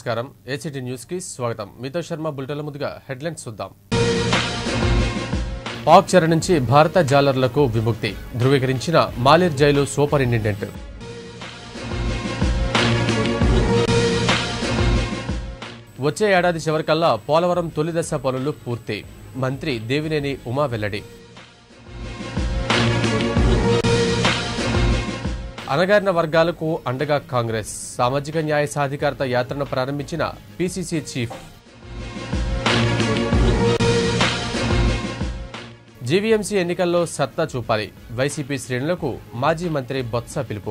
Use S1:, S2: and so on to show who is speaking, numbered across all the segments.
S1: నమస్కారం ACT news కి స్వాగతం మీతో శర్మ బులెటిన్ల ముందుగా హెడ్లైన్స్ చూద్దాం పాక్ చెర నుంచి భారత జాలర్లకు విముక్తి ధృవీకరించిన మాలిర్ జైలు సూపరింటెండెంట్ వచ్చే ఏడాది చివరికల్లా పోలవరం తొలి దశ పనులు పూర్తి మంత్రి దేవినేని ఉమా వెల్లడి అణగారిన వర్గాలకు అండగా కాంగ్రెస్ సామాజిక న్యాయ సాధికారత యాత్రను ప్రారంభించిన పీసీసీ చీఫ్ జీవీఎంసీ ఎన్నికల్లో సత్తా చూపాలి వైసీపీ శ్రేణులకు మాజీ మంత్రి బొత్స పిలుపు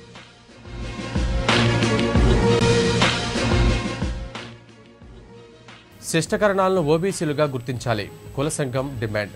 S1: శిష్టకరణాలను ఓబీసీలుగా గుర్తించాలి కుల సంఘం డిమాండ్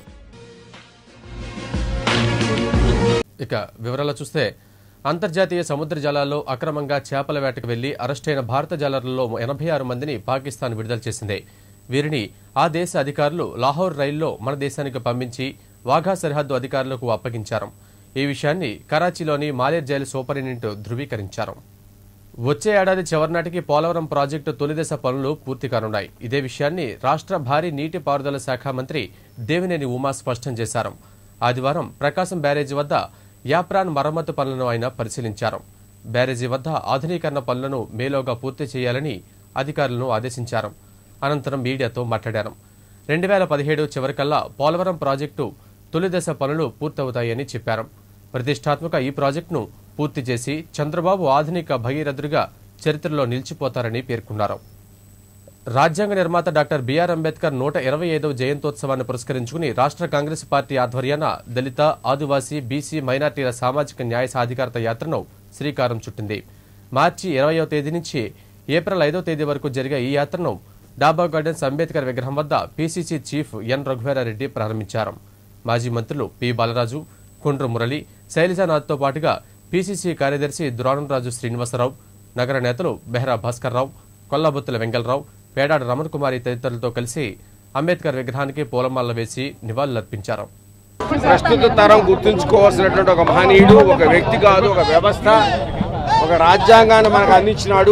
S1: ఇక వివరాలు చూస్తే అంతర్జాతీయ సముద్ర జలాల్లో అక్రమంగా చేపల వేటకు వెళ్లి అరెస్టైన భారత జాలర్లలో ఎనభై ఆరు మందిని పాకిస్తాన్ విడుదల చేసింది వీరిని ఆ దేశ అధికారులు లాహోర్ రైల్లో మన దేశానికి పంపించి వాఘా సరిహద్దు అధికారులకు అప్పగించారు ఈ విషయాన్ని కరాచీలోని మాలేర్ జైలు సూపరింటెండెంట్ ధృవీకరించారు వచ్చే ఏడాది చివరి నాటికి పోలవరం ప్రాజెక్టు తొలిదశ పనులు పూర్తి కానున్నాయి ఇదే విషయాన్ని రాష్ట్ర భారీ నీటిపారుదల శాఖ మంత్రి దేవినేని ఉమా స్పష్టం చేశారు ఆదివారం ప్రకాశం బ్యారేజీ వద్ద యాప్రాన్ మరమ్మతు పనులను ఆయన పరిశీలించారు బ్యారేజీ వద్ద ఆధునీకరణ పనులను మేలోగా పూర్తి చేయాలని అధికారులను ఆదేశించారు అనంతరం మీడియాతో మాట్లాడారు రెండు వేల పదిహేడు చివరికల్లా పోలవరం ప్రాజెక్టు తొలిదశ పనులు పూర్తవుతాయని చెప్పారు ప్రతిష్టాత్మక ఈ ప్రాజెక్టును పూర్తి చేసి చంద్రబాబు ఆధునిక భగీరథుడిగా చరిత్రలో నిలిచిపోతారని పేర్కొన్నారు రాజ్యాంగ నిర్మాత డాక్టర్ బిఆర్ అంబేద్కర్ నూట ఇరవై ఐదవ జయంతోత్సవాన్ని పురస్కరించుకుని రాష్ట్ర కాంగ్రెస్ పార్టీ ఆధ్వర్యాన దళిత ఆదివాసీ బీసీ మైనార్టీల సామాజిక న్యాయ సాధికారత యాత్రను శ్రీకారం చుట్టింది మార్చి ఇరవయో తేదీ నుంచి ఏప్రిల్ ఐదో తేదీ వరకు జరిగే ఈ యాత్రను డాబా గార్డెన్స్ అంబేద్కర్ విగ్రహం వద్ద పీసీసీ చీఫ్ ఎన్ రఘువీరారెడ్డి ప్రారంభించారు మాజీ మంత్రులు పి బాలరాజు కుండ్రు మురళి శైలజానాథ్తో పాటుగా పీసీసీ కార్యదర్శి ద్రోణంరాజు శ్రీనివాసరావు నగర నేతలు బెహ్రా భాస్కర్ రావు కొల్లాబొత్తుల వెంగళరావు పేడాడ రమణ కుమారి తదితరులతో కలిసి అంబేద్కర్ విగ్రహానికి పూలమాల వేసి నివాళులర్పించారు
S2: ప్రస్తుత తరం గుర్తుంచుకోవాల్సినటువంటి ఒక మహనీయుడు ఒక వ్యక్తి కాదు ఒక వ్యవస్థ ఒక రాజ్యాంగాన్ని మనకు అందించినాడు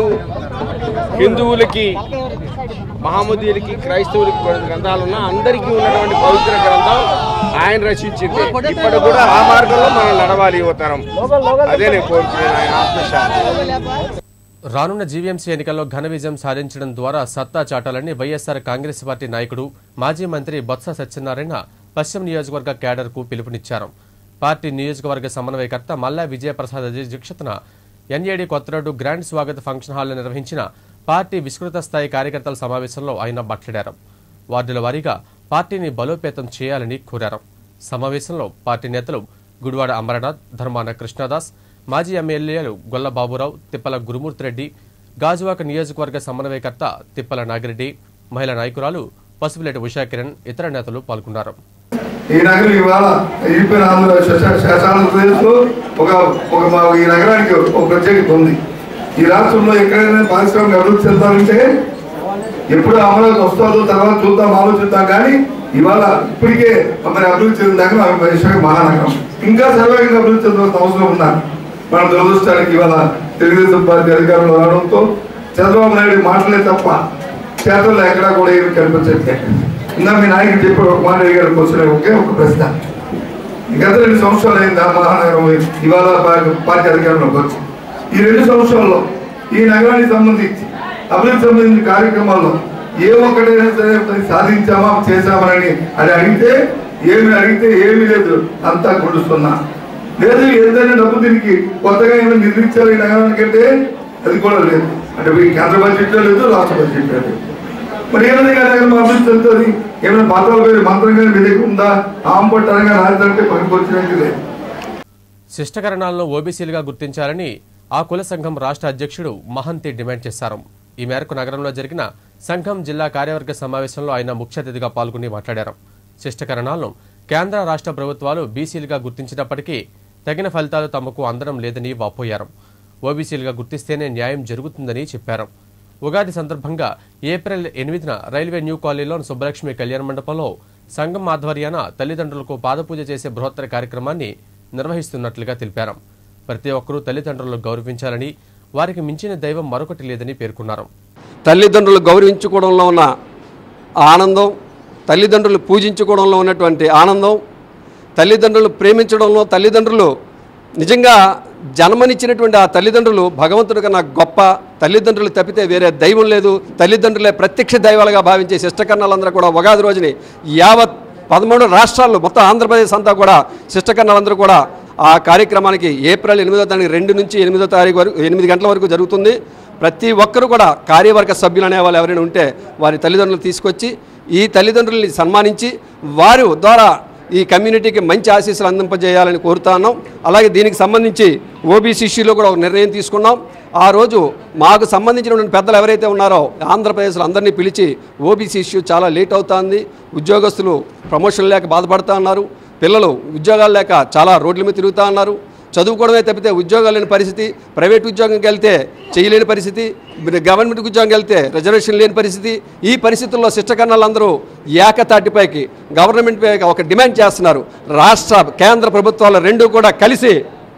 S2: హిందువులకి మహమ్మదీయులకి క్రైస్తవులకి కొన్ని గ్రంథాలు ఉన్నా అందరికీ ఉన్నటువంటి పవిత్ర గ్రంథం ఆయన రచించింది ఇప్పుడు కూడా ఆ మార్గంలో మనం నడవాలి యువతరం అదే నేను కోరుకునేది ఆయన ఆత్మశాంతి
S1: రానున్న జీవీఎంసీ ఎన్నికల్లో ఘన విజయం సాధించడం ద్వారా సత్తా చాటాలని వైఎస్సార్ కాంగ్రెస్ పార్టీ నాయకుడు మాజీ మంత్రి బొత్స సత్యనారాయణ పశ్చిమ నియోజకవర్గ క్యాడర్కు పిలుపునిచ్చారు పార్టీ నియోజకవర్గ సమన్వయకర్త మల్లా విజయప్రసాద్ అధ్యక్షతన NAD Kotha road grand Swagat function హాల్లో నిర్వహించిన పార్టీ విస్తృత స్థాయి కార్యకర్తల సమావేశంలో ఆయన మాట్లాడారు వార్డుల వారీగా పార్టీని బలోపేతం చేయాలని కోరారు సమావేశంలో పార్టీ నేతలు గుడివాడ అమరనాథ్ ధర్మాన కృష్ణదాస్ మాజీ ఎమ్మెల్యేలు గొల్ల బాబురావు తిప్పల గురుమూర్తిరెడ్డి గాజువాక నియోజకవర్గ సమన్వయకర్త తిప్పల నాగిరెడ్డి మహిళా నాయకురాలు పసుపులేటి ఉషాకిరణ్ ఇతర నేతలు పాల్గొన్నారు
S3: ఈ నగరం ఇవాళ అయిపోయిన ఆంధ్ర శశ- శాసనాంధ్రప్రదేశ్ లో ఒక ఒక మా- ఈ నగరానికి ఒక ప్రత్యేకత ఉంది ఈ రాష్ట్రంలో ఎక్కడైనా పారిశ్రామిక అభివృద్ధి చెందాలంటే ఎప్పుడు అమరావతి వస్తుందో తర్వాత చూద్దాం ఆలోచిద్దాం కానీ ఇవాళ ఇప్పటికే మరి అభివృద్ధి చెందిన నగరం ఆ విశాఖ మహానగరం ఇంకా సర్వేగంగా అభివృద్ధి చెందాల్సిన అవసరం ఉందా మన దురదృష్టానికి ఇవాళ తెలుగుదేశం పార్టీ అధికారంలో రావడంతో చంద్రబాబు నాయుడు మాటలే తప్ప చేతల్లో ఎక్కడా కూడా ఏమి కనిపించట్లే ఇందా మీ నాయకుడు చెప్పాడు ఒక మాట అడిగాడు క్వశ్చన్ ఒకే ఒక ప్రశ్న గత రెండు సంవత్సరాలు అయింది ఆ మహానగరం ఇవాళ పా- పార్టీ అధికారంలోకి వచ్చి ఈ రెండు సంవత్సరాల్లో ఈ నగరానికి సంబంధించి అభివృద్ధి సంబంధించిన కార్యక్రమాల్లో ఏ ఒక్కటైనా సరే మరి సాధించామా చేశామని అది అడిగితే ఏమి అడిగితే ఏమీ లేదు అంతా కొడుస్తున్నా లేదు ఏదైనా డబ్బు దీనికి కొత్తగా ఏమైనా నిర్మించారు ఈ నగరానికి అంటే అది కూడా లేదు అంటే ఈ కేంద్ర బడ్జెట్లో లేదు రాష్ట్ర బడ్జెట్లో లేదు మరి ఏ విధంగా నగరం అభివృద్ధి చెందుతుంది ఏమైనా మంత్రాల పేరు మంత్రం కానీ మీ దగ్గర ఉందా ఆంపట్టు అనగా రాజధానికి పనికొచ్చినట్టు లేదు
S1: శిష్టకరణాలను ఓబీసీలుగా గుర్తించాలని ఆ కుల సంఘం రాష్ట్ర అధ్యక్షుడు మహంతి డిమాండ్ చేశారు ఈ మేరకు నగరంలో జరిగిన సంఘం జిల్లా కార్యవర్గ సమావేశంలో ఆయన ముఖ్య అతిథిగా పాల్గొని మాట్లాడారు శిష్టకరణాలను కేంద్ర రాష్ట్ర ప్రభుత్వాలు బీసీలుగా గుర్తించినప్పటికీ తగిన ఫలితాలు తమకు అందడం లేదని వాపోయారు ఓబీసీలుగా గుర్తిస్తేనే న్యాయం జరుగుతుందని చెప్పారు ఉగాది సందర్భంగా ఏప్రిల్ ఎనిమిదిన రైల్వే న్యూ కాలనీలోని సుబ్బలక్ష్మి కళ్యాణ మండపంలో సంఘం ఆధ్వర్యాన తల్లిదండ్రులకు పాదపూజ చేసే బృహత్తర కార్యక్రమాన్ని నిర్వహిస్తున్నట్లుగా తెలిపారు ప్రతి ఒక్కరూ తల్లిదండ్రులను గౌరవించాలని వారికి మించిన దైవం మరొకటి లేదని పేర్కొన్నారు
S4: తల్లిదండ్రులు గౌరవించుకోవడంలో ఉన్న ఆనందం తల్లిదండ్రులు పూజించుకోవడంలో ఉన్నటువంటి ఆనందం తల్లిదండ్రులు ప్రేమించడంలో తల్లిదండ్రులు నిజంగా జన్మనిచ్చినటువంటి ఆ తల్లిదండ్రులు భగవంతుడి కన్నా గొప్ప తల్లిదండ్రులు తప్పితే వేరే దైవం లేదు తల్లిదండ్రులే ప్రత్యక్ష దైవాలుగా భావించే శిష్టకర్ణాలందరూ కూడా ఉగాది రోజుని యావత్ పదమూడు రాష్ట్రాల్లో మొత్తం ఆంధ్రప్రదేశ్ అంతా కూడా శిష్టకర్ణాలందరూ కూడా ఆ కార్యక్రమానికి ఏప్రిల్ ఎనిమిదో తారీఖు రెండు నుంచి ఎనిమిదో తారీఖు వరకు ఎనిమిది గంటల వరకు జరుగుతుంది ప్రతి ఒక్కరు కూడా కార్యవర్గ సభ్యులు అనే వాళ్ళు ఎవరైనా ఉంటే వారి తల్లిదండ్రులు తీసుకొచ్చి ఈ తల్లిదండ్రుల్ని సన్మానించి వారి ద్వారా ఈ కమ్యూనిటీకి మంచి ఆశీస్సులు అందింపజేయాలని కోరుతున్నాం అలాగే దీనికి సంబంధించి ఓబీసీ ఇష్యూలో కూడా ఒక నిర్ణయం తీసుకున్నాం ఆ రోజు మాకు సంబంధించినటువంటి పెద్దలు ఎవరైతే ఉన్నారో ఆంధ్రప్రదేశ్లో అందరినీ పిలిచి ఓబీసీ ఇష్యూ చాలా లేట్ అవుతుంది ఉద్యోగస్తులు ప్రమోషన్ లేక బాధపడుతూ ఉన్నారు పిల్లలు ఉద్యోగాలు లేక చాలా రోడ్ల మీద తిరుగుతూ ఉన్నారు చదువుకోవడమే తప్పితే ఉద్యోగాలు లేని పరిస్థితి ప్రైవేట్ ఉద్యోగంకి వెళ్తే చేయలేని పరిస్థితి గవర్నమెంట్ ఉద్యోగంకి వెళ్తే రిజర్వేషన్ లేని పరిస్థితి ఈ పరిస్థితుల్లో శిష్టకర్ణాలందరూ ఏకతాటిపైకి గవర్నమెంట్ పై ఒక డిమాండ్ చేస్తున్నారు రాష్ట్ర కేంద్ర ప్రభుత్వాలు రెండూ కూడా కలిసి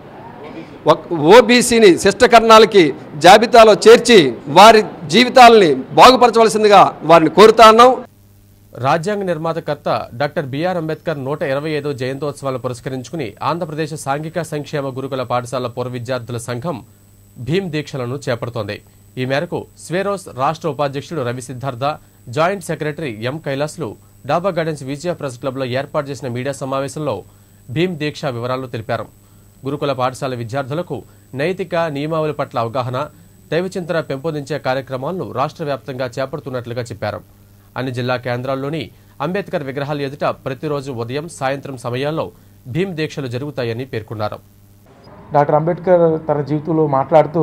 S4: ఓబీసీని శిష్టకర్ణాలకి జాబితాలో చేర్చి వారి జీవితాలని బాగుపరచవలసిందిగా వారిని కోరుతా ఉన్నాం
S1: రాజ్యాంగ నిర్మాతకర్త డాక్టర్ బిఆర్ అంబేద్కర్ నూట ఇరవై ఐదో జయంతోత్సవాలను పురస్కరించుకుని ఆంధ్రప్రదేశ్ సాంఘిక సంక్షేమ గురుకుల పాఠశాల పూర్వ విద్యార్థుల సంఘం భీమ్ దీక్షలను చేపడుతోంది ఈ మేరకు స్వేరోస్ రాష్ట్ర ఉపాధ్యక్షుడు Ravi Siddhartha joint secretary M కైలాస్లు డాబా గార్డెన్స్ విజయ ప్రెస్ క్లబ్లో ఏర్పాటు చేసిన మీడియా సమావేశంలో భీమ్ దీక్ష వివరాలు తెలిపారు గురుకుల పాఠశాల విద్యార్థులకు నైతిక నియమావళి పట్ల అవగాహన దైవచింతన పెంపొందించే కార్యక్రమాలను రాష్ట్ర వ్యాప్తంగా చేపడుతున్నట్లుగా చెప్పారు అన్ని జిల్లా కేంద్రాల్లోని అంబేద్కర్ విగ్రహాల ఎదుట ప్రతిరోజు ఉదయం సాయంత్రం సమయాల్లో భీమ్ దీక్షలు జరుగుతాయని పేర్కొన్నారు
S5: డాక్టర్ అంబేద్కర్ తన జీవితంలో మాట్లాడుతూ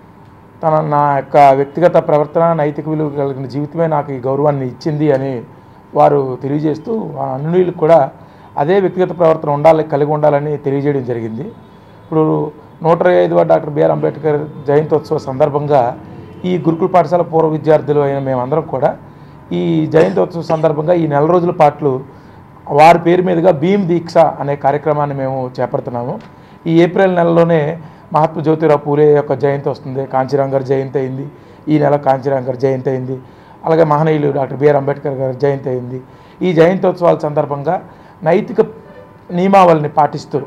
S5: తన నా యొక్క వ్యక్తిగత ప్రవర్తన నైతిక విలువ కలిగిన జీవితమే నాకు ఈ గౌరవాన్ని ఇచ్చింది అని వారు తెలియజేస్తూ ఆ అనునీయులకు కూడా అదే వ్యక్తిగత ప్రవర్తన ఉండాలి కలిగి ఉండాలని తెలియజేయడం జరిగింది ఇప్పుడు నూట ఇరవై ఐదవ డాక్టర్ బిఆర్ అంబేద్కర్ జయంతోత్సవ సందర్భంగా ఈ గురుకుల పాఠశాల పూర్వ విద్యార్థులు అయిన మేమందరం కూడా ఈ జయంతోత్సవ సందర్భంగా ఈ నెల రోజుల పాటు వారి పేరు మీదుగా భీమ్ దీక్ష అనే కార్యక్రమాన్ని మేము చేపడుతున్నాము ఈ ఏప్రిల్ నెలలోనే మహాత్మా జ్యోతిరావు పూలే యొక్క జయంతి వస్తుంది కాంచీరాం గారి జయంతి అయింది ఈ నెల కాంచీరాం గారి జయంతి అయింది అలాగే మహనీయులు డాక్టర్ బిఆర్ అంబేద్కర్ గారి జయంతి అయింది ఈ జయంతోత్సవాల సందర్భంగా నైతిక నియమావళిని పాటిస్తూ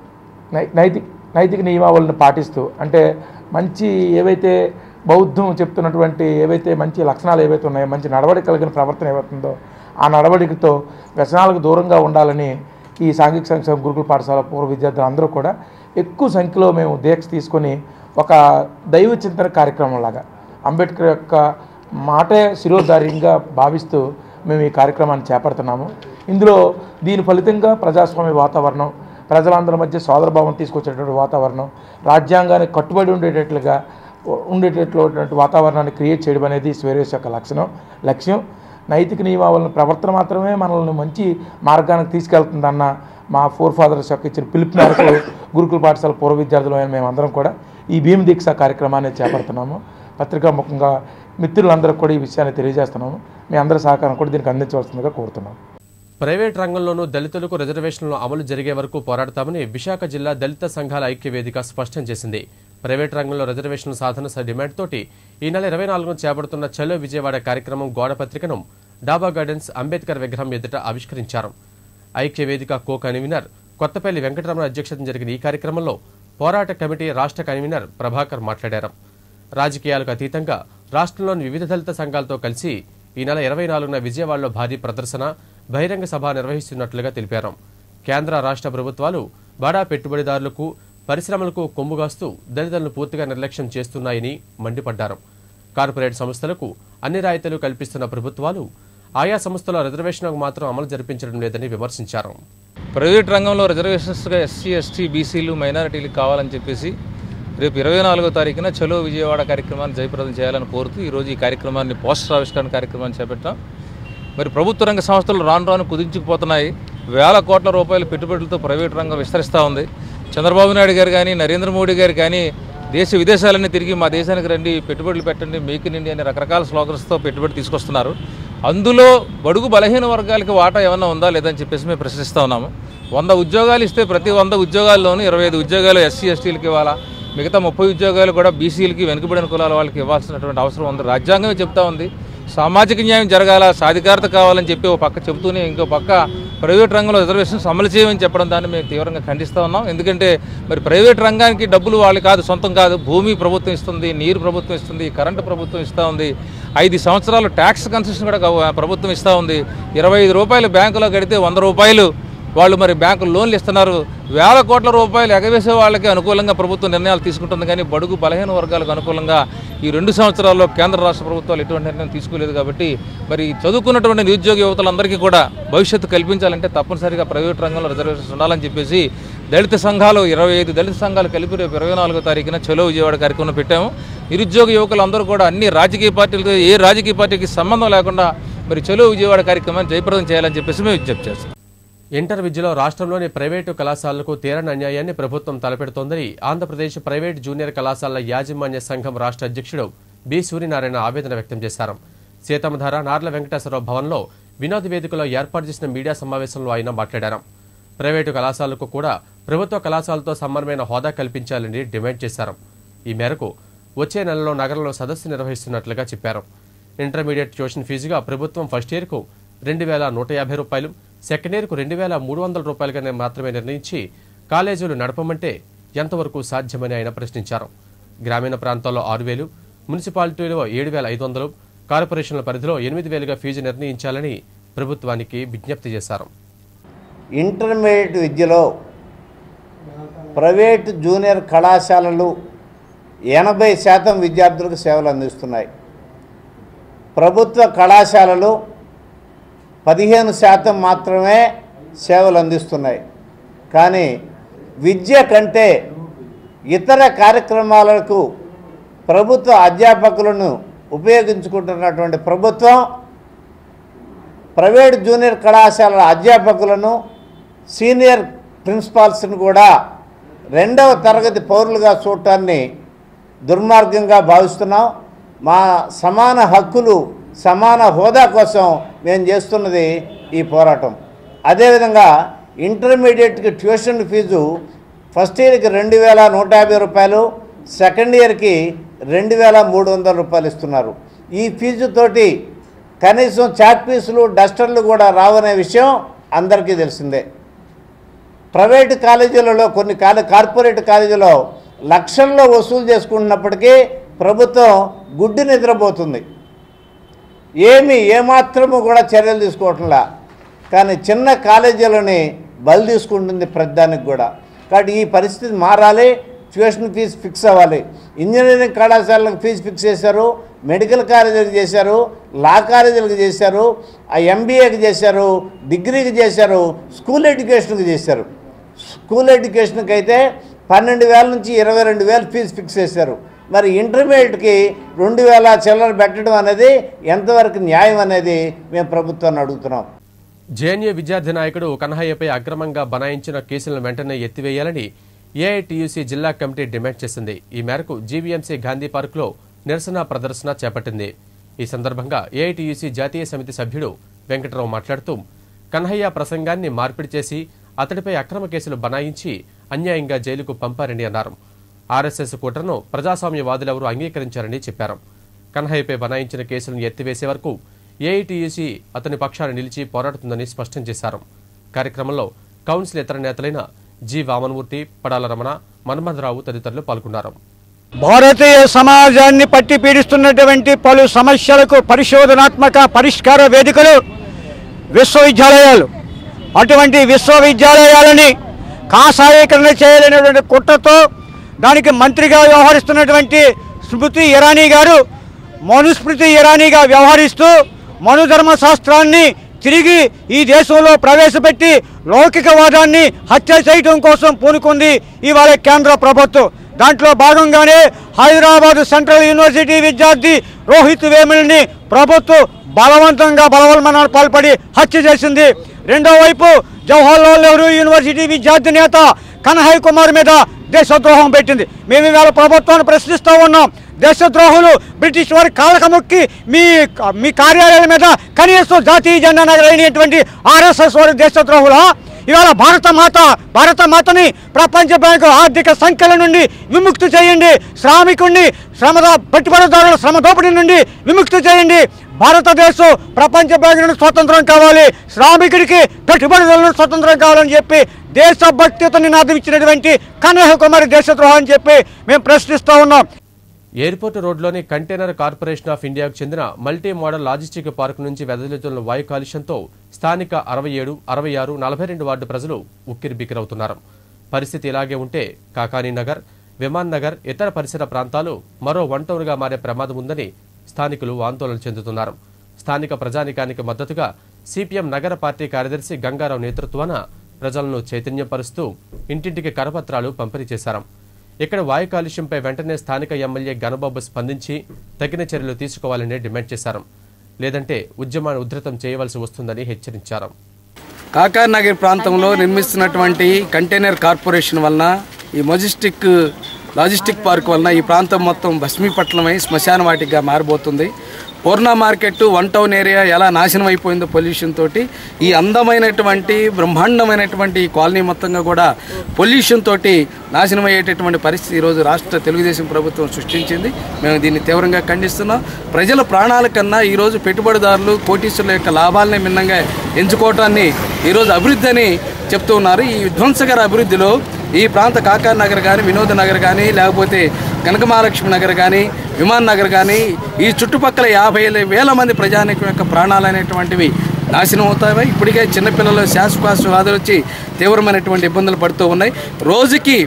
S5: నై- నైతిక నైతిక నియమావళిని పాటిస్తూ అంటే మంచి ఏవైతే బౌద్ధం చెప్తున్నటువంటి ఏవైతే మంచి లక్షణాలు ఏవైతే ఉన్నాయో మంచి నడవడిక కలిగిన ప్రవర్తన ఏవైతుందో ఆ నడవడికతో వ్యసనాలకు దూరంగా ఉండాలని ఈ సాంఘిక సంక్షేమ గురుకుల పాఠశాల పూర్వ విద్యార్థులు అందరూ కూడా ఎక్కువ సంఖ్యలో మేము దీక్ష తీసుకొని ఒక దైవ చింతన కార్యక్రమం లాగా అంబేద్కర్ యొక్క మాటే శిరోధార్యంగా భావిస్తూ మేము ఈ కార్యక్రమాన్ని చేపడుతున్నాము ఇందులో దీని ఫలితంగా ప్రజాస్వామ్య వాతావరణం ప్రజలందరి మధ్య సోదరభావం తీసుకొచ్చేటువంటి వాతావరణం రాజ్యాంగానికి కట్టుబడి ఉండేటట్లుగా ఉండేటటువంటి వాతావరణాన్ని క్రియేట్ చేయడం అనేది స్వేరేస్ యొక్క లక్షణం లక్ష్యం నైతిక నియమావళిని ప్రవర్తన మాత్రమే మనల్ని మంచి మార్గానికి తీసుకెళ్తుందన్న మా ఫోర్ ఫాదర్స్ యొక్క ఇచ్చిన పిలుపు మేరకు గురుకుల పాఠశాల పూర్వ విద్యార్థులు అయిన మేమందరం కూడా ఈ భీమ్ దీక్ష కార్యక్రమాన్ని చేపడుతున్నాము పత్రికా ముఖంగా మిత్రులందరికీ కూడా ఈ విషయాన్ని తెలియజేస్తున్నాము మీ అందరి సహకారం కూడా దీనికి అందించవలసిందిగా కోరుతున్నాము
S1: ప్రైవేట్ రంగంలోనూ దళితులకు రిజర్వేషన్ల అమలు జరిగే వరకు పోరాడతామని విశాఖ జిల్లా దళిత సంఘాల ఐక్య వేదిక స్పష్టం చేసింది ప్రైవేట్ రంగంలో రిజర్వేషన్ల సాధన స- డిమాండ్ తోటి ఈ నెల ఇరవై నాలుగున చేపడుతున్న చలో విజయవాడ కార్యక్రమం గోడ పత్రికను డాబా గార్డెన్స్ అంబేద్కర్ విగ్రహం ఎదుట ఆవిష్కరించారు ఐక్య వేదిక కో కన్వీనర్ కొత్తపల్లి వెంకటరమణ అధ్యక్షతన జరిగిన ఈ కార్యక్రమంలో పోరాట కమిటీ రాష్ట్ర కన్వీనర్ ప్రభాకర్ మాట్లాడారు రాజకీయాలకు అతీతంగా రాష్ట్రంలోని వివిధ దళిత సంఘాలతో కలిసి ఈ నెల ఇరవై నాలుగున విజయవాడలో భారీ ప్రదర్శన బహిరంగ సభ నిర్వహిస్తున్నట్లుగా తెలిపారు కేంద్ర రాష్ట్ర ప్రభుత్వాలు బడా పెట్టుబడిదారులకు పరిశ్రమలకు కొమ్ముగాస్తూ దళితులను పూర్తిగా నిర్లక్ష్యం చేస్తున్నాయని మండిపడ్డారు కార్పొరేట్ సంస్థలకు అన్ని రాయితీలు కల్పిస్తున్న ప్రభుత్వాలు ఆయా సంస్థల రిజర్వేషన్లకు మాత్రం అమలు జరిపించడం లేదని విమర్శించారు
S6: ప్రైవేట్ రంగంలో రిజర్వేషన్స్గా ఎస్సీ ఎస్టీ బీసీలు మైనారిటీలు కావాలని చెప్పేసి రేపు ఇరవై నాలుగో తారీఖున చలో విజయవాడ కార్యక్రమాన్ని జయప్రదం చేయాలని కోరుతూ ఈరోజు ఈ కార్యక్రమాన్ని పోస్టర్ ఆవిష్కరణ కార్యక్రమాన్ని చేపట్టాం మరి ప్రభుత్వ రంగ సంస్థలు రాను రాను కుదించుకుపోతున్నాయి వేల కోట్ల రూపాయల పెట్టుబడులతో ప్రైవేట్ రంగం విస్తరిస్తూ ఉంది చంద్రబాబు నాయుడు గారు కానీ నరేంద్ర మోడీ గారు కానీ దేశ విదేశాలన్నీ తిరిగి మా దేశానికి రండి పెట్టుబడులు పెట్టండి మేక్ ఇన్ ఇండియా అనే రకరకాల స్లోగన్స్తో పెట్టుబడి తీసుకొస్తున్నారు అందులో బడుగు బలహీన వర్గాలకి వాటా ఏమన్నా ఉందా లేదని చెప్పేసి మేము ప్రశ్నిస్తూ ఉన్నాము వంద ఉద్యోగాలు ఇస్తే ప్రతి వంద ఉద్యోగాల్లోనూ ఇరవై ఐదు ఉద్యోగాలు ఎస్సీ ఎస్టీలకి ఇవ్వాలా మిగతా ముప్పై ఉద్యోగాలు కూడా బీసీలకి వెనుకబడిన కులాల వాళ్ళకి ఇవ్వాల్సినటువంటి అవసరం ఉంది రాజ్యాంగమే చెప్తా ఉంది సామాజిక న్యాయం జరగాల సాధికారత కావాలని చెప్పి ఒక పక్క చెబుతూనే ఇంకో పక్క ప్రైవేట్ రంగంలో రిజర్వేషన్స్ అమలు చేయమని చెప్పడం దాన్ని మేము తీవ్రంగా ఖండిస్తూ ఉన్నాం ఎందుకంటే మరి ప్రైవేట్ రంగానికి డబ్బులు వాళ్ళు కాదు సొంతం కాదు భూమి ప్రభుత్వం ఇస్తుంది నీరు ప్రభుత్వం ఇస్తుంది కరెంటు ప్రభుత్వం ఇస్తూ ఉంది ఐదు సంవత్సరాలు ట్యాక్స్ కన్సెషన్ కూడా గవ- ప్రభుత్వం ఇస్తూ ఉంది ఇరవై ఐదు రూపాయలు బ్యాంకులో కడితే వంద రూపాయలు వాళ్ళు మరి బ్యాంకు లోన్లు ఇస్తున్నారు వేల కోట్ల రూపాయలు ఎగవేసే వాళ్ళకి అనుకూలంగా ప్రభుత్వం నిర్ణయాలు తీసుకుంటుంది కానీ బడుగు బలహీన వర్గాలకు అనుకూలంగా ఈ రెండు సంవత్సరాల్లో కేంద్ర రాష్ట్ర ప్రభుత్వాలు ఎటువంటి నిర్ణయం తీసుకోలేదు కాబట్టి మరి చదువుకున్నటువంటి నిరుద్యోగ యువతలందరికీ కూడా భవిష్యత్తు కల్పించాలంటే తప్పనిసరిగా ప్రైవేట్ రంగంలో రిజర్వేషన్స్ ఉండాలని చెప్పేసి దళిత సంఘాలు ఇరవై ఐదు దళిత సంఘాలు కలిపి రేపు ఇరవై నాలుగో తారీఖున చలో విజయవాడ కార్యక్రమం పెట్టాము నిరుద్యోగ యువకులందరూ కూడా అన్ని రాజకీయ పార్టీలతో ఏ రాజకీయ పార్టీకి సంబంధం లేకుండా మరి చలో విజయవాడ కార్యక్రమాన్ని జయప్రదం చేయాలని చెప్పేసి మేము విజ్ఞప్తి చేస్తాం
S1: ఇంటర్ విద్యలో రాష్ట్రంలోని ప్రైవేటు కళాశాలలకు తీరని అన్యాయాన్ని ప్రభుత్వం తలపెడుతోందని ఆంధ్రప్రదేశ్ ప్రైవేట్ జూనియర్ కళాశాలల యాజమాన్య సంఘం రాష్ట్ర అధ్యక్షుడు బి సూర్యనారాయణ ఆవేదన వ్యక్తం చేశారు సీతమ్మధార నార్ల వెంకటేశ్వరరావు భవన్లో వినోద వేదికలో ఏర్పాటు చేసిన మీడియా సమావేశంలో ఆయన మాట్లాడారు ప్రైవేటు కళాశాలకు కూడా ప్రభుత్వ కళాశాలతో సమానమైన హోదా కల్పించాలని డిమాండ్ చేశారు ఈ మేరకు వచ్చే నెలలో నగరంలో సదస్సు నిర్వహిస్తున్నట్లుగా చెప్పారు ఇంటర్మీడియట్ ట్యూషన్ ఫీజుగా ప్రభుత్వం ఫస్ట్ ఇయర్కు రెండు వేల నూట యాభై రూపాయలు సెకండ్ ఇయర్కు రెండు వేల మూడు వందల రూపాయలుగానే మాత్రమే నిర్ణయించి కాలేజీలు నడపమంటే ఎంతవరకు సాధ్యమని ఆయన ప్రశ్నించారు గ్రామీణ ప్రాంతాల్లో ఆరు వేలు మున్సిపాలిటీలో ఏడు వేల ఐదు వందలు కార్పొరేషన్ల పరిధిలో ఎనిమిది వేలుగా ఫీజు నిర్ణయించాలని ప్రభుత్వానికి విజ్ఞప్తి చేశారు
S7: ఇంటర్మీడియట్ విద్యలో ప్రైవేటు జూనియర్ కళాశాలలు ఎనభై శాతం విద్యార్థులకు సేవలు అందిస్తున్నాయి ప్రభుత్వ కళాశాలలు పదిహేను శాతం మాత్రమే సేవలు అందిస్తున్నాయి కానీ విద్య కంటే ఇతర కార్యక్రమాలకు ప్రభుత్వ అధ్యాపకులను ఉపయోగించుకుంటున్నటువంటి ప్రభుత్వం ప్రైవేట్ జూనియర్ కళాశాలల అధ్యాపకులను సీనియర్ ప్రిన్సిపాల్స్ని కూడా రెండవ తరగతి పౌరులుగా చూడటాన్ని దుర్మార్గంగా భావిస్తున్నాం మా సమాన హక్కులు సమాన హోదా కోసం మేము చేస్తున్నది ఈ పోరాటం అదేవిధంగా ఇంటర్మీడియట్కి ట్యూషన్ ఫీజు ఫస్ట్ ఇయర్కి రెండు వేల నూట యాభై రూపాయలు సెకండ్ ఇయర్కి రెండు వేల మూడు వందల రూపాయలు ఇస్తున్నారు ఈ ఫీజుతోటి కనీసం చాక్ పీసులు డస్టర్లు కూడా రావనే విషయం అందరికీ తెలిసిందే ప్రైవేటు కాలేజీలలో కొన్ని కాలే కార్పొరేట్ కాలేజీలో లక్షల్లో వసూలు చేసుకుంటున్నప్పటికీ ప్రభుత్వం గుడ్డి నిద్రపోతుంది ఏమి ఏమాత్రము కూడా చర్యలు తీసుకోవట్లా కానీ చిన్న కాలేజీలని బలి తీసుకుంటుంది ప్రతిదానికి కూడా కాబట్టి ఈ పరిస్థితి మారాలి ట్యూషన్ ఫీజు ఫిక్స్ అవ్వాలి ఇంజనీరింగ్ కళాశాలకు ఫీజు ఫిక్స్ చేశారు మెడికల్ కాలేజీలకు చేశారు లా కాలేజీలకు చేశారు ఆ ఎంబీఏకి చేశారు డిగ్రీకి చేశారు స్కూల్ ఎడ్యుకేషన్కి చేశారు స్కూల్ ఎడ్యుకేషన్కి అయితే పన్నెండు వేల నుంచి ఇరవై రెండు వేలు ఫీజు ఫిక్స్ చేశారు మరి ఇంటర్మీడియట్కి రెండు వేల చిల్లర పెట్టడం అనేది ఎంతవరకు న్యాయం అనేది మేము ప్రభుత్వాన్ని అడుగుతున్నాం
S1: జేఎన్యూ విద్యార్థి నాయకుడు కన్హయ్యపై అక్రమంగా బనాయించిన కేసులను వెంటనే ఎత్తివేయాలని ఏఐటీయూసీ జిల్లా కమిటీ డిమాండ్ చేసింది ఈ మేరకు జీవీఎంసీ గాంధీ పార్కులో నిరసన ప్రదర్శన చేపట్టింది ఈ సందర్భంగా ఏఐటీయూసీ జాతీయ సమితి సభ్యుడు వెంకటరావు మాట్లాడుతూ కన్హయ్య ప్రసంగాన్ని మార్పిడి చేసి అతడిపై అక్రమ కేసులు బనాయించి అన్యాయంగా జైలుకు పంపారని అన్నారు ఆర్ఎస్ఎస్ కుట్రను ప్రజాస్వామ్యవాదులెవరూ అంగీకరించారని చెప్పారు కన్హయ్యపై బనాయించిన కేసులను ఎత్తివేసే వరకు ఏఐటీయూసీ అతని పక్షాన నిలిచి పోరాడుతుందని స్పష్టం చేశారు కార్యక్రమంలో కౌన్సిల్ ఇతర నేతలైన జి వామన్మూర్తి పడాల రమణ మన్మథరావు తదితరులు పాల్గొన్నారు
S8: భారతీయ సమాజాన్ని పట్టి పీడిస్తున్నటువంటి పలు సమస్యలకు పరిశోధనాత్మక పరిష్కార వేదికలు విశ్వవిద్యాలయాలు అటువంటి విశ్వవిద్యాలయాలని కాషాయీకరణ చేయలేనటువంటి కుట్రతో దానికి మంత్రిగా వ్యవహరిస్తున్నటువంటి స్మృతి ఇరానీ గారు మనుస్మృతి ఇరానీగా వ్యవహరిస్తూ మనుధర్మ శాస్త్రాన్ని తిరిగి ఈ దేశంలో ప్రవేశపెట్టి లౌకికవాదాన్ని హత్య చేయడం కోసం పూనుకుంది ఇవాళ కేంద్ర ప్రభుత్వం దాంట్లో భాగంగానే హైదరాబాద్ సెంట్రల్ యూనివర్సిటీ విద్యార్థి రోహిత్ వేముల్ని ప్రభుత్వం బలవంతంగా బలవల్మనాలు పాల్పడి హత్య చేసింది రెండో వైపు జవహర్లాల్ నెహ్రూ యూనివర్సిటీ విద్యార్థి నేత కన్హయ్ కుమార్ మీద దేశద్రోహం పెట్టింది మేము ఇవాళ ప్రభుత్వాన్ని ప్రశ్నిస్తూ ఉన్నాం దేశద్రోహులు బ్రిటిష్ వారి కాళ్ళకు మొక్కి మీ మీ కార్యాలయాల మీద కనీసం జాతీయ జెండా నగరైనటువంటి ఆర్ఎస్ఎస్ వారి దేశద్రోహులా ఇవాళ భారత మాత భారత మాతని ప్రపంచ బ్యాంకు ఆర్థిక సంఖ్యల నుండి విముక్తి చేయండి శ్రామికుడిని శ్రమ పెట్టుబడిదారుల శ్రమ దోపిడీ నుండి విముక్తి చేయండి భారతదేశం ప్రపంచ బ్యాంకు నుండి స్వతంత్రం కావాలి శ్రామికుడికి పెట్టుబడిదారుల నుండి స్వతంత్రం కావాలని చెప్పి దేశభక్తితో నినాదం ఇచ్చినటువంటి కన్యాకుమారి దేశద్రోహం అని చెప్పి మేము ప్రశ్నిస్తూ ఉన్నాం
S1: ఎయిర్పోర్ట్ రోడ్లోని కంటైనర్ కార్పొరేషన్ ఆఫ్ ఇండియాకు చెందిన మల్టీ మోడల్ లాజిస్టిక్ పార్క్ నుంచి వెదజల్లుతున్న వాయు కాలుష్యంతో స్థానిక అరవై ఏడు అరవై ఆరు నలభై రెండు వార్డు ప్రజలు ఉక్కిరిబిక్కిరవుతున్నారు పరిస్థితి ఇలాగే ఉంటే కాకానీ నగర్ విమాన్ నగర్ ఇతర పరిసర ప్రాంతాలు మరో వన్ టౌన్గా మారే ప్రమాదం ఉందని స్థానికులు ఆందోళన చెందుతున్నారు స్థానిక ప్రజానికానికి మద్దతుగా సిపిఎం నగర పార్టీ కార్యదర్శి గంగారావు నేతృత్వాన ప్రజలను చైతన్యపరుస్తూ ఇంటింటికి కరపత్రాలు పంపిణీ చేశారు ఇక్కడ వాయు కాలుష్యంపై వెంటనే స్థానిక ఎమ్మెల్యే గణబాబు స్పందించి తగిన చర్యలు తీసుకోవాలని డిమాండ్ చేశారు లేదంటే ఉద్యమాన్ని ఉధృతం చేయవలసి వస్తుందని హెచ్చరించారు
S9: కాకార్ నగర్ ప్రాంతంలో నిర్మిస్తున్నటువంటి కంటైనర్ కార్పొరేషన్ వలన ఈ మొజిస్టిక్ లాజిస్టిక్ పార్క్ వలన ఈ ప్రాంతం మొత్తం భస్మీపట్లమై శ్మశాన వాటిగా మారిపోతుంది Poorna market one town area ఎలా నాశనం అయిపోయిందో పొల్యూషన్ తోటి ఈ అందమైనటువంటి బ్రహ్మాండమైనటువంటి ఈ కాలనీ మొత్తంగా కూడా పొల్యూషన్ తోటి నాశనం అయ్యేటటువంటి పరిస్థితి ఈరోజు రాష్ట్ర తెలుగుదేశం ప్రభుత్వం సృష్టించింది మేము దీన్ని తీవ్రంగా ఖండిస్తున్నాం ప్రజల ప్రాణాల కన్నా ఈరోజు పెట్టుబడిదారులు కోటీశ్వరుల యొక్క లాభాలనే మిన్నంగా ఎంచుకోవటాన్ని ఈరోజు అభివృద్ధి అని చెప్తూ ఉన్నారు ఈ విధ్వంసకర అభివృద్ధిలో ఈ ప్రాంత కాకార్ నగర్ కానీ వినోద్ నగర్ కానీ లేకపోతే కనకమహాలక్ష్మి నగర్ కానీ విమాన్ నగర్ కానీ ఈ చుట్టుపక్కల యాభై వేల మంది ప్రజానికం యొక్క ప్రాణాలు అనేటువంటివి నాశనం అవుతాయి ఇప్పటికే చిన్నపిల్లలు శ్వాసకోశ వ్యాధులు వచ్చి తీవ్రమైనటువంటి ఇబ్బందులు పడుతూ ఉన్నాయి రోజుకి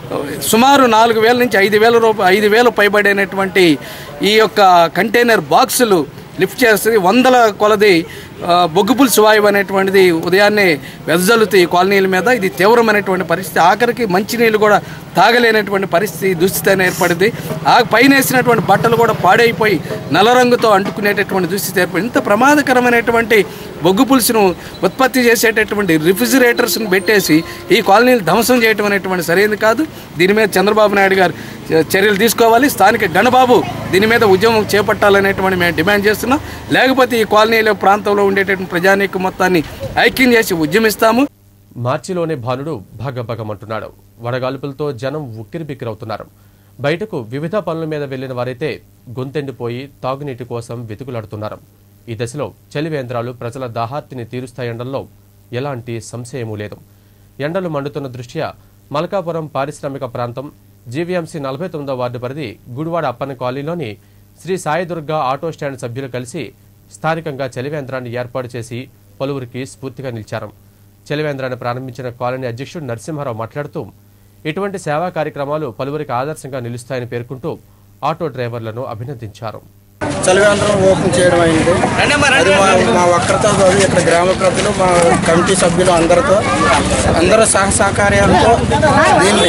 S9: సుమారు నాలుగు వేల నుంచి ఐదు వేల రూపాయ ఐదు వేలు పైబడినటువంటి ఈ యొక్క కంటైనర్ బాక్సులు లిఫ్ట్ చేస్తుంది వందల కొలది ఆ, బొగ్గు పులుసు వాయువు అనేటువంటిది ఉదయాన్నే వెదజల్లుతాయి ఈ కాలనీల మీద ఇది తీవ్రమైనటువంటి పరిస్థితి ఆఖరికి మంచినీళ్ళు కూడా తాగలేనటువంటి పరిస్థితి దుస్థితి ఏర్పడింది ఆ పైన వేసినటువంటి బట్టలు కూడా పాడైపోయి నల్ల రంగుతో అంటుకునేటటువంటి దుస్థితి ఏర్పడింది ఇంత ప్రమాదకరమైనటువంటి బొగ్గు పులుసును ఉత్పత్తి చేసేటటువంటి రిఫ్రిజిరేటర్స్ని పెట్టేసి ఈ కాలనీలు ధ్వంసం చేయడం అనేటువంటి సరైనది కాదు దీని మీద చంద్రబాబు నాయుడు గారు చ- చర్యలు తీసుకోవాలి స్థానిక గణబాబు దీని మీద ఉద్యమం చేపట్టాలనేటువంటి మేము డిమాండ్ చేస్తున్నాం లేకపోతే ఈ కాలనీలో ప్రాంతంలో ఉండేటటువంటి ప్రజానీకం మొత్తాన్ని ఐక్యం చేసి ఉద్యమిస్తాము
S1: మార్చిలోనే భానుడు భగభగమంటున్నాడు వడగాల్పులతో జనం ఉక్కిరిబిక్కిరవుతున్నారు బయటకు వివిధ పనుల మీద వెళ్లిన వారైతే గొంతెండిపోయి తాగునీటి కోసం వెతుకులాడుతున్నారు ఈ దశలో చలివేంద్రాలు ప్రజల దాహార్తిని తీరుస్తాయండల్లో ఎలాంటి సంశయమూ లేదు ఎండలు మండుతున్న దృష్ట్యా మల్కాపురం పారిశ్రామిక ప్రాంతం జీవీఎంసీ నలభై తొమ్మిదో వార్డు పరిధి గుడివాడ అప్పన్న కాలనీలోని శ్రీ సాయిదుర్గ ఆటో స్టాండ్ సభ్యులు కలిసి స్థానికంగా చలివేంద్రాన్ని ఏర్పాటు చేసి పలువురికి స్ఫూర్తిగా నిలిచారు చలివేంద్రాన్ని ప్రారంభించిన కాలనీ అధ్యక్షుడు నరసింహారావు మాట్లాడుతూ ఇటువంటి సేవా కార్యక్రమాలు పలువురికి ఆదర్శంగా నిలుస్తాయని పేర్కొంటూ ఆటో డ్రైవర్లను అభినందించారు
S10: చలివేంద్రం ఓపెన్ చేయడం అయింది అది మా మా ఒక్కరితో కాదు ఇక్కడ గ్రామ ప్రజలు మా కమిటీ సభ్యులు అందరితో అందరూ సహ సహకార్యాలతో దీన్ని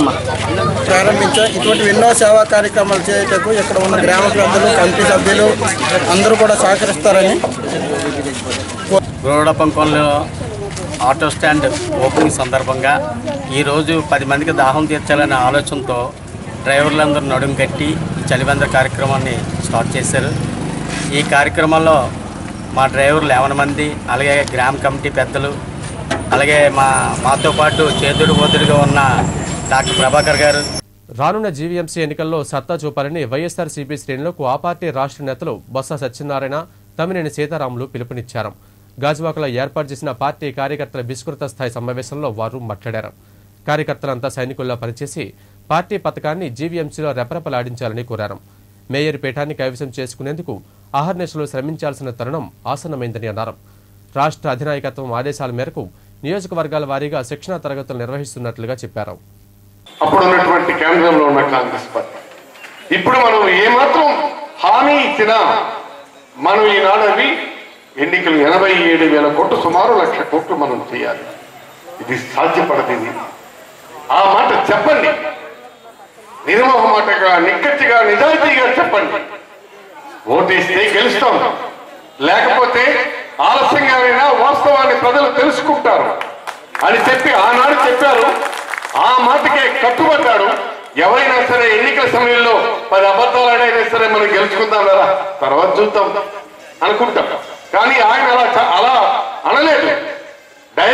S10: ప్రారంభించాం ఇటువంటి ఎన్నో సేవా కార్యక్రమాలు చేయటకు ఇక్కడ ఉన్న గ్రామ ప్రజలు కమిటీ సభ్యులు అందరూ కూడా సహకరిస్తారని
S11: గోడపం కొనలో ఆటో స్టాండ్ ఓపెనింగ్ సందర్భంగా ఈరోజు పది మందికి దాహం తీర్చాలనే ఆలోచనతో డ్రైవర్లందరూ నడుం కట్టి ఈ చలిబంద కార్యక్రమాన్ని స్టార్ట్ చేశారు ఈ కార్యక్రమంలో మా డ్రైవర్లు ఏమన మంది అలాగే గ్రామ కమిటీ పెద్దలు అలాగే మా మాతో పాటు చేతుడు బోతుడుగా ఉన్న డాక్టర్ ప్రభాకర్ గారు
S1: రానున్న జీవీఎంసీ ఎన్నికల్లో సత్తా చూపాలని వైఎస్ఆర్ సిపి శ్రేణులకు ఆ పార్టీ రాష్ట్ర నేతలు బొత్స సత్యనారాయణ తమ్మినేని సీతారాములు పిలుపునిచ్చారు గాజువాకలో ఏర్పాటు చేసిన పార్టీ కార్యకర్తల విస్తృత స్థాయి సమావేశంలో వారు మాట్లాడారు కార్యకర్తలంతా సైనికుల్లో పనిచేసి పార్టీ పథకాన్ని జీవీఎంసీలో రెపరెపలాడించాలని కోరారు మేయర్ పీఠాన్ని కైవసం చేసుకునేందుకు అహర్నిశలు శ్రమించాల్సిన తరుణం ఆసన్నమైందని అన్నారు రాష్ట్ర అధినాయకత్వం ఆదేశాల మేరకు నియోజకవర్గాల వారీగా శిక్షణా తరగతులు నిర్వహిస్తున్నట్లుగా చెప్పారు
S12: అప్పుడు ఉన్నటువంటి కేంద్రంలో ఉన్న కాంగ్రెస్ పార్టీ ఇప్పుడు మనం ఏమాత్రం హామీ ఇచ్చినా మనం ఈనాడు అవి ఎన్నికలు ఎనభై ఏడు వేల కోట్లు సుమారు లక్ష కోట్లు మనం చేయాలి ఇది సాధ్యపడదు ఇది ఆ మాట చెప్పండి నిర్మోహమాటగా నిక్కచ్చిగా నిజాయితీగా చెప్పండి ఓటేస్తే గెలుస్తాం లేకపోతే ఆలస్యంగానైనా వాస్తవాన్ని ప్రజలు తెలుసుకుంటారు అని చెప్పి ఆనాడు చెప్పారు ఆ మాటకే కట్టుబడ్డాడు ఎవరైనా సరే ఎన్నికల సమయంలో పది అబద్ధాలైనా సరే మనం గెలుచుకుందాం కదా తర్వాత చూద్దాం అనుకుంటాం కానీ ఆయన అలా చ- అలా అనలేదు డైరెక్ట్ గా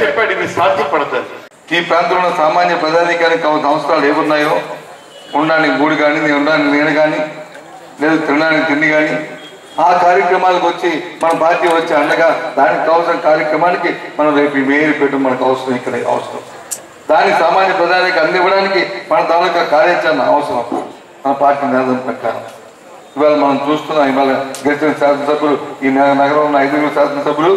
S12: చెప్పాడు ఇది సాధ్యపడతారు
S3: ఈ ప్రాంతంలో ఉన్న సామాన్య ప్రజానీకానికి కావాల్సిన అవసరాలు ఏమున్నాయో ఉండడానికి గూడు కానీ నేను ఉండడానికి నేను కానీ లేదు తినడానికి తిండి కానీ ఆ కార్యక్రమాలకు వచ్చి మన పార్టీ వచ్చి అండగా దానికి కావాల్సిన కార్యక్రమానికి మనం రేపు ఈ మేయర్ పెట్టడం మనకు అవసరం ఇక్కడ అవసరం దానికి సామాన్య ప్రజానికి అందివ్వడానికి మన తాలూకా కార్యాచరణ అవసరం మన పార్టీ నిర్ణయం ప్రకారం ఇవాళ మనం చూస్తున్నాం ఇవాళ గెలిచిన శాసనసభ్యులు ఈ నగ- నగరంలో ఉన్న ఐదుగురు శాసనసభ్యులు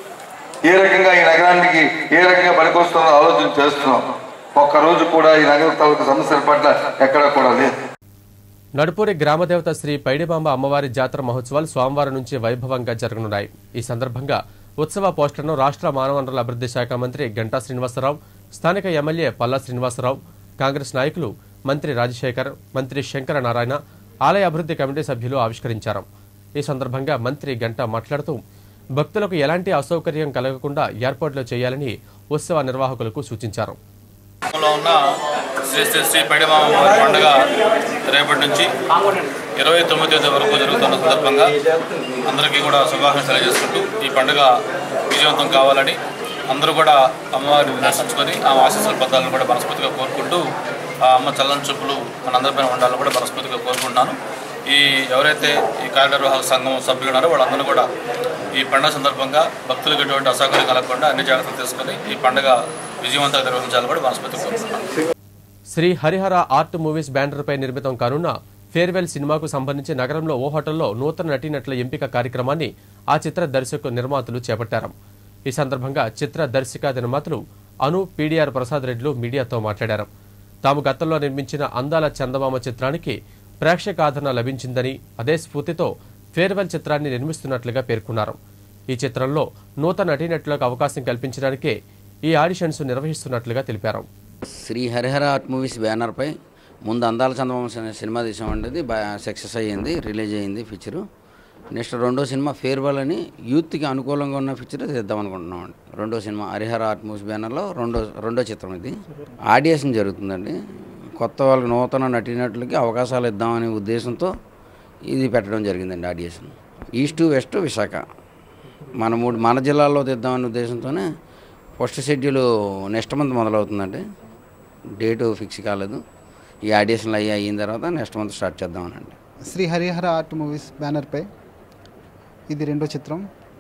S3: ఏ రకంగా ఈ నగరానికి ఏ రకంగా పనికొస్తుందో ఆలోచన చేస్తున్నాం ఒక్క రోజు కూడా ఈ నగర తాలూకా సమస్యల పట్ల ఎక్కడా కూడా లేదు
S1: నడుపూరి గ్రామదేవత శ్రీ పైడిమాంబ అమ్మవారి జాతర మహోత్సవాలు సోమవారం నుంచి వైభవంగా జరగనున్నాయి ఈ సందర్భంగా ఉత్సవ పోస్టర్ను రాష్ట్ర మానవ వనరుల అభివృద్ధి శాఖ మంత్రి గంటా శ్రీనివాసరావు స్థానిక ఎమ్మెల్యే పల్లా శ్రీనివాసరావు కాంగ్రెస్ నాయకులు మంత్రి రాజశేఖర్ మంత్రి శంకర నారాయణ ఆలయ అభివృద్ధి కమిటీ సభ్యులు ఆవిష్కరించారు ఈ సందర్భంగా మంత్రి గంటా మాట్లాడుతూ భక్తులకు ఎలాంటి అసౌకర్యం కలగకుండా ఏర్పాట్లు చేయాలని ఉత్సవ నిర్వాహకులకు సూచించారు
S13: లో ఉన్న శ్రీ శ్రీ శ్రీ పైడిమామ పండుగ రేపటి నుంచి ఇరవై తొమ్మిది తేదీ వరకు జరుగుతున్న సందర్భంగా అందరికీ కూడా శుభాకాంక్షలు తెలియజేసుకుంటూ ఈ పండుగ విజయవంతం కావాలని అందరూ కూడా అమ్మవారిని దర్శించుకొని ఆ ఆశీస్సుల పదాలను కూడా మనస్ఫూర్తిగా కోరుకుంటూ ఆ అమ్మ చల్లని చూపులు మనందరిపైన ఉండాలని కూడా మనస్ఫూర్తిగా కోరుకుంటున్నాను ఈ ఎవరైతే ఈ కార్యనిర్వాహక సంఘం సభ్యులు ఉన్నారో వాళ్ళందరూ కూడా ఈ పండుగ సందర్భంగా భక్తులకు ఎటువంటి అసౌకర్యం కలగకుండా అన్ని జాగ్రత్తలు తీసుకొని ఈ పండుగ విజయవంతంగా నిర్వహించాలని కూడా మనస్ఫూర్తిగా కోరుకుంటున్నాను
S1: శ్రీ హరిహర ఆర్ట్ మూవీస్ బ్యానర్పై నిర్మితం కానున్న ఫేర్వెల్ సినిమాకు సంబంధించి నగరంలో ఓ హోటల్లో నూతన నటీనటుల ఎంపిక కార్యక్రమాన్ని ఆ చిత్ర దర్శక నిర్మాతలు చేపట్టారు ఈ సందర్భంగా చిత్ర దర్శక నిర్మాతలు అను పీడీఆర్ ప్రసాద్ రెడ్డిలు మీడియాతో మాట్లాడారు తాము గతంలో నిర్మించిన అందాల చందమామ చిత్రానికి ప్రేక్షక ఆదరణ లభించిందని అదే స్ఫూర్తితో ఫేర్వెల్ చిత్రాన్ని నిర్మిస్తున్నట్లుగా పేర్కొన్నారు ఈ చిత్రంలో నూతన నటీనటులకు అవకాశం కల్పించడానికే ఈ ఆడిషన్స్ నిర్వహిస్తున్నట్లుగా తెలిపారు
S14: శ్రీ హరిహర ఆర్ట్ మూవీస్ బ్యానర్పై ముందు అందాల చందమామ సిని- సినిమా తీసామండి బాగా సక్సెస్ అయ్యింది రిలీజ్ అయ్యింది పిక్చరు నెక్స్ట్ రెండో సినిమా ఫేర్వెల్ అని యూత్కి అనుకూలంగా ఉన్న పిక్చర్ తీద్దాం అనుకుంటున్నామండి రెండో సినిమా హరిహర ఆర్ట్ మూవీస్ బ్యానర్లో రెండో రెండో చిత్రం ఇది ఆడియేషన్ జరుగుతుందండి కొత్త వాళ్ళకి నూతన నటీనటులకి అవకాశాలు ఇద్దామనే ఉద్దేశంతో ఇది పెట్టడం జరిగిందండి ఆడియేషన్ ఈస్ట్ వెస్ట్ విశాఖ మన మూడు మన జిల్లాల్లో తీద్దామనే ఉద్దేశంతోనే ఫస్ట్ షెడ్యూల్ నెక్స్ట్ మంత్ మొదలవుతుందండి డేటు ఫిక్స్ కాలేదు ఈ ఆడిషన్లు అయ్యి అయిన తర్వాత నెక్స్ట్ మంత్ స్టార్ట్ చేద్దామనండి
S15: శ్రీ హరిహర ఆర్ట్ మూవీస్ బ్యానర్పై ఇది రెండో చిత్రం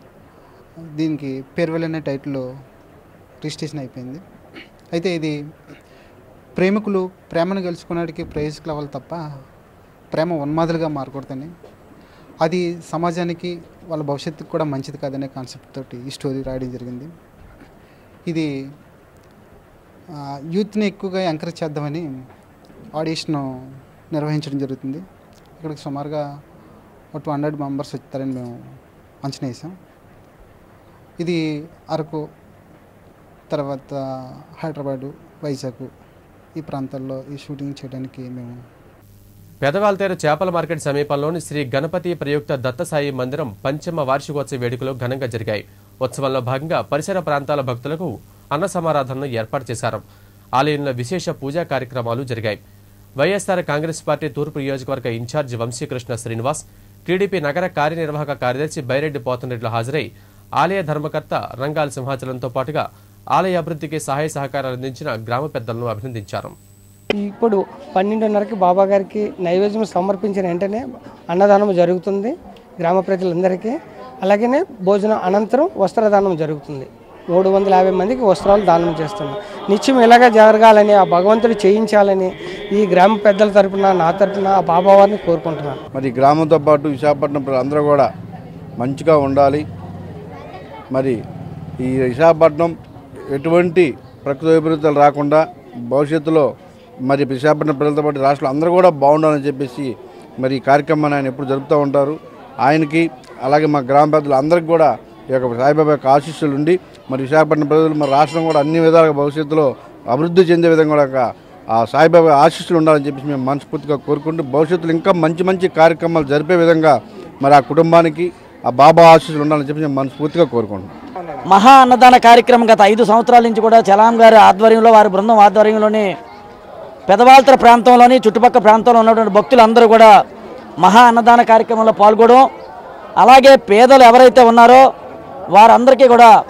S15: దీనికి పేర్వెల్ అనే టైటిల్ రిజిస్ట్రేషన్ అయిపోయింది అయితే ఇది ప్రేమికులు ప్రేమను గెలుచుకునేటికి ప్రయోజకులు అవ్వాలి తప్ప ప్రేమ ఉన్మాదులుగా మారకూడదని అది సమాజానికి వాళ్ళ భవిష్యత్తుకు కూడా మంచిది కాదనే కాన్సెప్ట్ తోటి ఈ స్టోరీ రాయడం జరిగింది ఇది ఆ, యూత్ని ఎక్కువగా ఎంకరేజ్ చేద్దామని ఆడిషన్ నిర్వహించడం జరుగుతుంది ఇక్కడికి సుమారుగా ఒక టూ హండ్రెడ్ మెంబర్స్ వచ్చారని మేము అంచనా వేసాం ఇది అరకు తర్వాత హైదరాబాదు వైజాగ్ ఈ ప్రాంతాల్లో ఈ షూటింగ్ చేయడానికి మేము
S1: పెదవాల్తేరు చేపల మార్కెట్ సమీపంలోని శ్రీ గణపతి ప్రయుక్త దత్తసాయి మందిరం పంచమ వార్షికోత్సవ వేడుకలు ఘనంగా జరిగాయి ఉత్సవంలో భాగంగా పరిసర ప్రాంతాల భక్తులకు అన్న సమారాధనను ఏర్పాటు చేశారు ఆలయంలో విశేష పూజా కార్యక్రమాలు జరిగాయి వైఎస్ఆర్ కాంగ్రెస్ పార్టీ తూర్పు నియోజకవర్గ ఇన్ఛార్జి వంశీకృష్ణ శ్రీనివాస్ టీడీపీ నగర కార్యనిర్వాహక కార్యదర్శి బైరెడ్డి పోతనరెడ్డిలు హాజరై ఆలయ ధర్మకర్త రంగాల సింహాచలంతో పాటుగా ఆలయ అభివృద్ధికి సహాయ సహకారాలు అందించిన గ్రామ పెద్దలను అభినందించారు
S16: ఇప్పుడు పన్నెండున్నరకి బాబా గారికి నైవేద్యం సమర్పించిన వెంటనే అన్నదానం జరుగుతుంది గ్రామ ప్రజలందరికీ అలాగనే భోజనం అనంతరం వస్త్రదానం జరుగుతుంది మూడు వందల యాభై మందికి వస్త్రాలు దానం చేస్తున్నాం నిత్యం ఇలాగా జరగాలని ఆ భగవంతుడు చేయించాలని ఈ గ్రామ పెద్దల తరపున నా తరపున ఆ బాబా వారిని కోరుకుంటున్నాను
S17: మరి గ్రామంతో పాటు విశాఖపట్నం ప్రజలు అందరూ కూడా మంచిగా ఉండాలి మరి ఈ విశాఖపట్నం ఎటువంటి ప్రకృతి వైపరీత్యాలు రాకుండా భవిష్యత్తులో మరి విశాఖపట్నం ప్రజలతో పాటు రాష్ట్రంలో అందరూ కూడా బాగుండాలని చెప్పేసి మరి ఈ కార్యక్రమాన్ని ఆయన ఎప్పుడు జరుపుతూ ఉంటారు ఆయనకి అలాగే మా గ్రామ పెద్దలు అందరికీ కూడా ఈ యొక్క సాయిబాబా యొక్క ఆశీస్సులు ఉండి మరి విశాఖపట్నం ప్రజలు మరి రాష్ట్రం కూడా అన్ని విధాలుగా భవిష్యత్తులో అభివృద్ధి చెందే విధంగా కూడా ఒక ఆ సాయిబాబా ఆశీస్సులు ఉండాలని చెప్పేసి మేము మనస్ఫూర్తిగా కోరుకుంటూ భవిష్యత్తులో ఇంకా మంచి మంచి కార్యక్రమాలు జరిపే విధంగా మరి ఆ కుటుంబానికి ఆ బాబా ఆశీస్సులు ఉండాలని చెప్పి మేము మనస్ఫూర్తిగా కోరుకుంటున్నాం
S18: మహా అన్నదాన కార్యక్రమం గత ఐదు సంవత్సరాల నుంచి కూడా చలాం గారి ఆధ్వర్యంలో వారి బృందం ఆధ్వర్యంలోని పెదవాల్తర ప్రాంతంలోని చుట్టుపక్కల ప్రాంతంలో ఉన్నటువంటి భక్తులందరూ కూడా మహా అన్నదాన కార్యక్రమంలో పాల్గొనడం అలాగే పేదలు ఎవరైతే ఉన్నారో వారందరికీ కూడా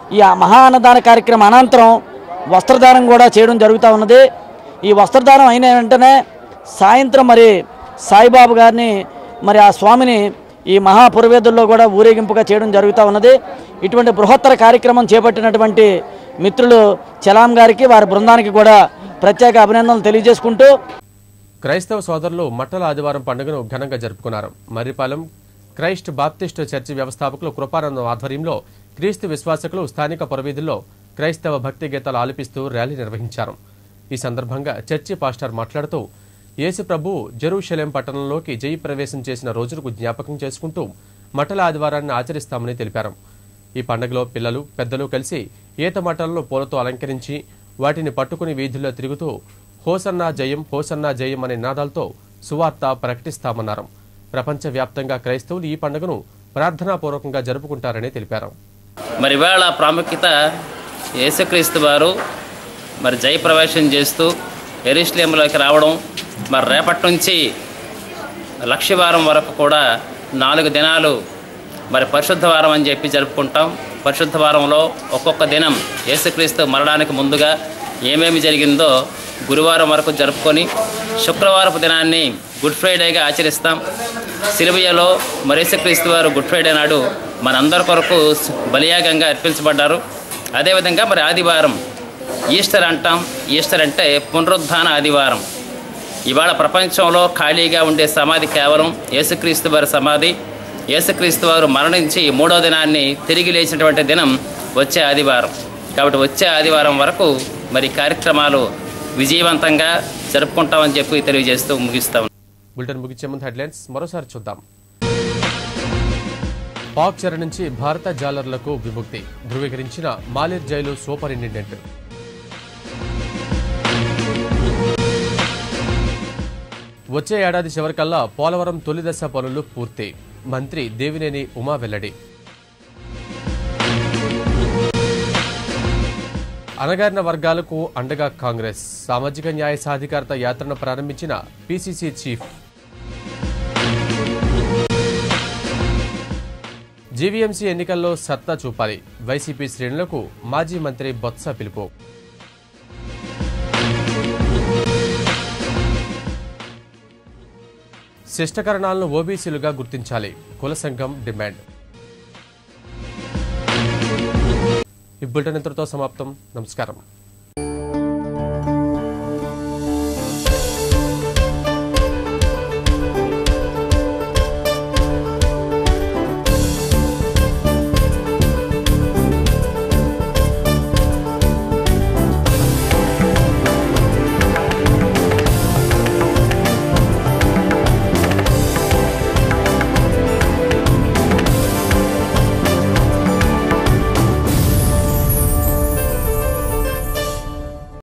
S18: ఈ మహా అన్నదాన కార్యక్రమం అనంతరం వస్త్రదానం కూడా చేయడం జరుగుతూ ఉన్నది ఈ వస్త్రదానం అయిన వెంటనే సాయంత్రం మరి సాయిబాబు గారిని మరి ఆ స్వామిని ఈ మహాపురవేదుల్లో కూడా ఊరేగింపుగా చేయడం జరుగుతూ ఉన్నది ఇటువంటి బృహత్తర కార్యక్రమం చేపట్టినటువంటి మిత్రులు చలాం గారికి వారి బృందానికి కూడా ప్రత్యేక అభినందనలు తెలియజేసుకుంటూ
S1: క్రైస్తవ సోదరులు మట్టల ఆదివారం పండుగను ఘనంగా జరుపుకున్నారు మర్రిపాలెం క్రైస్ట్ బాప్టిస్ట్ చర్చి వ్యవస్థాపకులు కృపానందం ఆధ్వర్యంలో క్రీస్తు విశ్వాసకులు స్థానిక పురవీధుల్లో క్రైస్తవ భక్తి గీతాలు ఆలపిస్తూ ర్యాలీ నిర్వహించారు ఈ సందర్భంగా చర్చి పాస్టర్ మాట్లాడుతూ యేసు ప్రభు జెరూషలేం పట్టణంలోకి జై ప్రవేశం చేసిన రోజులకు జ్ఞాపకం చేసుకుంటూ మట్టల ఆదివారాన్ని ఆచరిస్తామని తెలిపారు ఈ పండుగలో పిల్లలు పెద్దలు కలిసి ఈత మట్టలను పూలతో అలంకరించి వాటిని పట్టుకుని వీధుల్లో తిరుగుతూ హోసన్నా జయం హోసన్నా జయం అనే నినాదాలతో సువార్త ప్రకటిస్తామన్నారు ప్రపంచవ్యాప్తంగా క్రైస్తవులు ఈ పండుగను ప్రార్థనాపూర్వకంగా జరుపుకుంటారని తెలిపారు
S19: మరి ఇవాళ ప్రాముఖ్యత యేసుక్రీస్తు వారు మరి జయప్రవేశం చేస్తూ ఎరుశ్లేంలోకి రావడం మరి రేపటి నుంచి లక్షవారం వరకు కూడా నాలుగు దినాలు మరి పరిశుద్ధ వారం అని చెప్పి జరుపుకుంటాం పరిశుద్ధ వారంలో ఒక్కొక్క దినం యేసుక్రీస్తు మరణానికి ముందుగా ఏమేమి జరిగిందో గురువారం వరకు జరుపుకొని శుక్రవారపు దినాన్ని గుడ్ ఫ్రైడేగా ఆచరిస్తాం సిలువయలో మరి యేసుక్రీస్తు వారు గుడ్ ఫ్రైడే నాడు మనందరి కొరకు బలియాగంగా అర్పించబడ్డారు అదేవిధంగా మరి ఆదివారం ఈస్టర్ అంటాం ఈస్టర్ అంటే పునరుద్ధాన ఆదివారం ఇవాళ ప్రపంచంలో ఖాళీగా ఉండే సమాధి కేవలం యేసుక్రీస్తు వారి సమాధి యేసుక్రీస్తు వారు మరణించి మూడో దినాన్ని తిరిగి లేచినటువంటి దినం వచ్చే ఆదివారం కాబట్టి వచ్చే ఆదివారం వరకు మరి కార్యక్రమాలు విజయవంతంగా జరుపుకుంటామని చెప్పి తెలియజేస్తూ ముగిస్తాం
S1: బులెటిన్ ముగించే ముందు హెడ్లైన్స్ మరోసారి చూద్దాం పాక్ చెర నుంచి భారత జాలర్లకు విముక్తి ధృవీకరించిన మాలిర్ జైలు సూపరింటెండెంట్ వచ్చే ఏడాది చివరికల్లా పోలవరం తొలిదశ పనులు పూర్తి మంత్రి దేవినేని ఉమా వెల్లడి అణగారిన వర్గాలకు అండగా కాంగ్రెస్ సామాజిక న్యాయ సాధికారత యాత్రను ప్రారంభించిన పీసీసీ చీఫ్ జీవీఎంసీ ఎన్నికల్లో సత్తా చూపాలి వైసీపీ శ్రేణులకు మాజీ మంత్రి బొత్స పిలుపు శిష్టకరణాలను ఓబీసీలుగా గుర్తించాలి కుల సంఘం డిమాండ్ ఈ బులెటిన్ ఇంతటితో సమాప్తం నమస్కారం